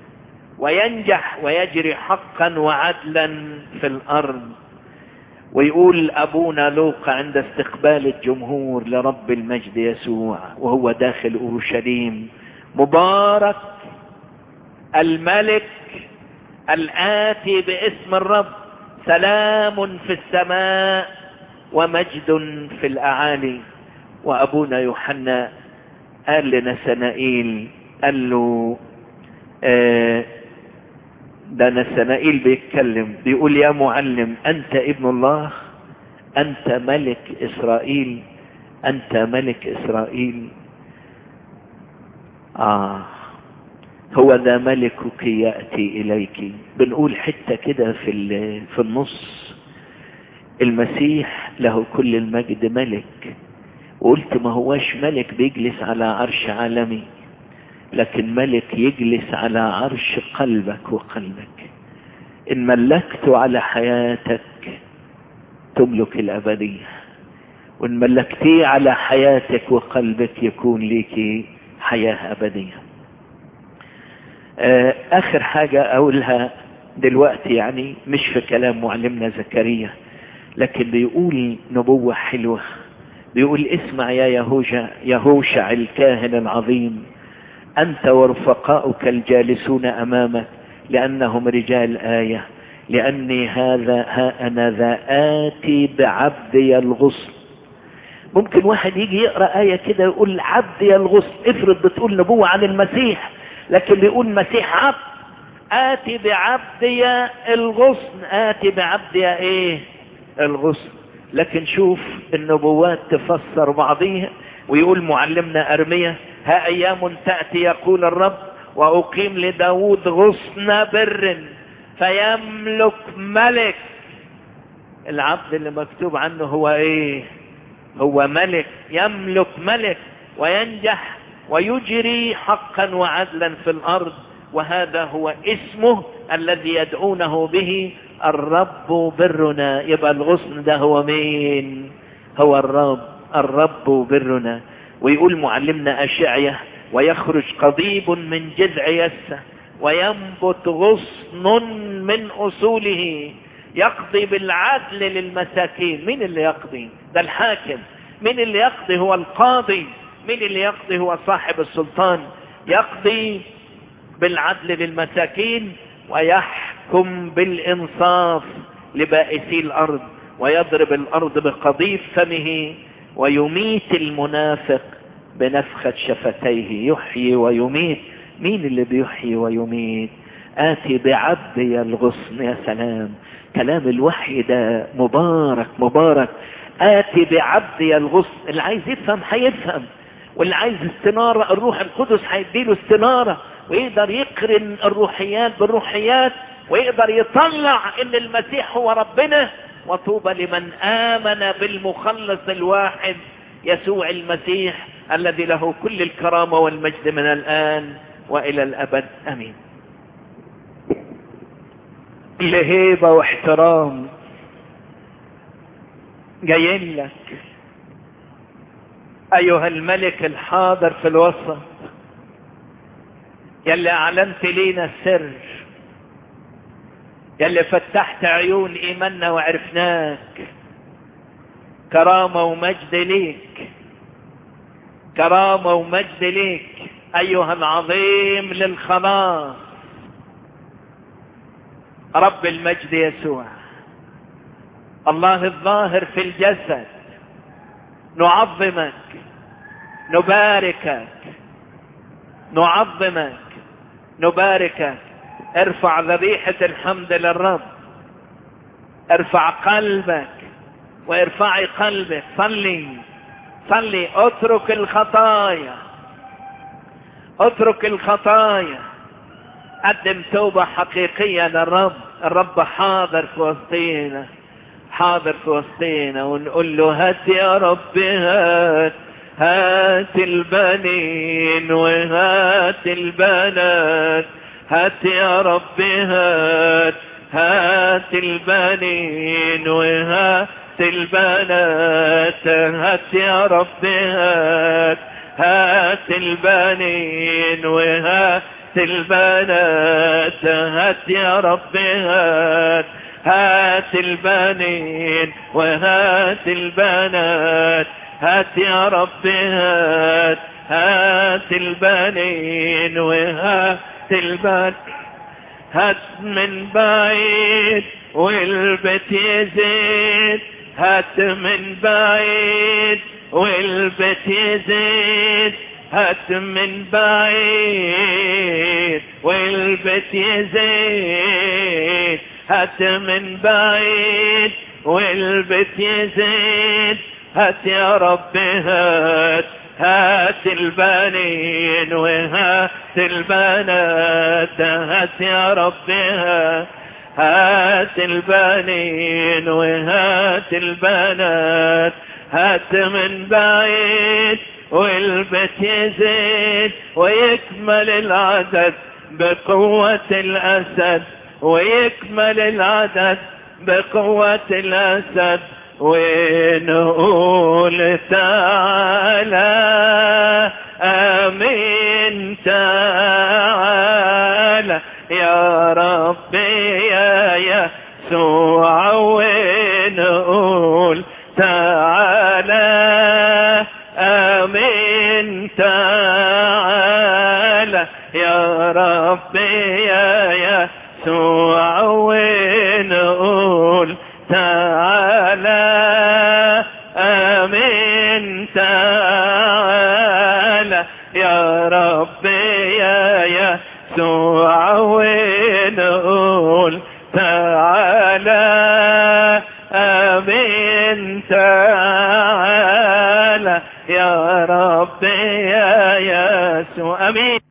وينجح ويجري حقا وعدلا في الارض ويقول أبونا لوقا عند استقبال الجمهور لرب المجد يسوع وهو داخل أورشليم مبارك الملك الآتي باسم الرب سلام في السماء ومجد في الأعالي وأبونا يوحنا قال لنسنائيل قال له آه ده نسنائيل بيتكلم بيقول يا معلم انت ابن الله انت ملك اسرائيل انت ملك اسرائيل اه هو ذا ملكك يأتي إليك بنقول حتة كده في, في النص المسيح له كل المجد ملك وقلت ما هواش ملك بيجلس على عرش عالمي لكن ملك يجلس على عرش قلبك وقلبك إن ملكته على حياتك تملك الأبدية وإن ملكتيه على حياتك وقلبك يكون ليك حياة أبدية آخر حاجة أقولها دلوقتي يعني مش في كلام معلمنا زكريا لكن بيقول نبوة حلوة بيقول اسمع يا يهوشع يهوشع الكاهن العظيم أنت ورفقاؤك الجالسون أمامك لأنهم رجال آية لأني هذا ها أنا ذا آتي بعبدي الغصن ممكن واحد يجي يقرأ آية كده يقول عبدي الغصن افرض بتقول نبوة عن المسيح لكن بيقول مسيح عبد آتي بعبدي الغصن آتي بعبدي ايه الغصن لكن شوف النبوات تفسر بعضيها ويقول معلمنا أرمية ها أيام تأتي يقول الرب وأقيم لداود غصن بر فيملك ملك العبد اللي مكتوب عنه هو ايه هو ملك يملك ملك وينجح ويجري حقا وعدلا في الأرض وهذا هو اسمه الذي يدعونه به الرب برنا يبقى الغصن ده هو مين هو الرب الرب برنا ويقول معلمنا أشعية ويخرج قضيب من جذع يسه وينبت غصن من أصوله يقضي بالعدل للمساكين مين اللي يقضي ده الحاكم مين اللي يقضي هو القاضي مين اللي يقضي هو صاحب السلطان يقضي بالعدل للمساكين ويحكم بالإنصاف لبائسي الأرض ويضرب الأرض بقضيب فمه ويميت المنافق بنفخة شفتيه يحيي ويميت مين اللي بيحيي ويميت آتي بعبدي الغصن يا سلام كلام الوحي ده مبارك مبارك آتي بعبدي الغصن اللي عايز يفهم هيفهم واللي عايز استنارة الروح القدس هيديله استنارة ويقدر يقرن الروحيات بالروحيات ويقدر يطلع ان المسيح هو ربنا وطوبى لمن آمن بالمخلص الواحد يسوع المسيح الذي له كل الكرامة والمجد من الآن وإلى الأبد أمين لهيبة واحترام جايين لك أيها الملك الحاضر في الوسط يلي أعلنت لينا السر يلي فتحت عيون إيماننا وعرفناك كرامة ومجد ليك كرامة ومجد ليك أيها العظيم للخلاص رب المجد يسوع الله الظاهر في الجسد نعظمك نباركك نعظمك نباركك ارفع ذبيحة الحمد للرب ارفع قلبك وارفعي قلبك صلي صلي اترك الخطايا اترك الخطايا قدم توبة حقيقية للرب الرب حاضر في وسطينا حاضر في وسطينا ونقول له هات يا رب هات هات البنين وهات البنات هات يا رب هات هات البنين وهات البنات هات يا رب هات هات البنين وهات البنات هات يا رب هات هات البنين وهات البنات هات يا رب هات هات البنين وهات البنات هات من بعيد والبيت يزيد هات من بعيد والبيت يزيد هات من بعيد والبيت يزيد هات من بعيد والبيت يزيد هات يا رب هات هات البنين وهات البنات هات يا ربها هات البنين وهات البنات هات من بعيد والبيت يزيد ويكمل العدد بقوة الأسد ويكمل العدد بقوة الأسد ونقول تعالى آمين تعالى يا ربي يا يسوع ونقول تعالى آمين تعالى يا ربي يا يسوع ونقول تعالى آمين تعالى يا ربي يا يسوع ونقول تعالى آمين تعالى يا ربي يا يسوع آمين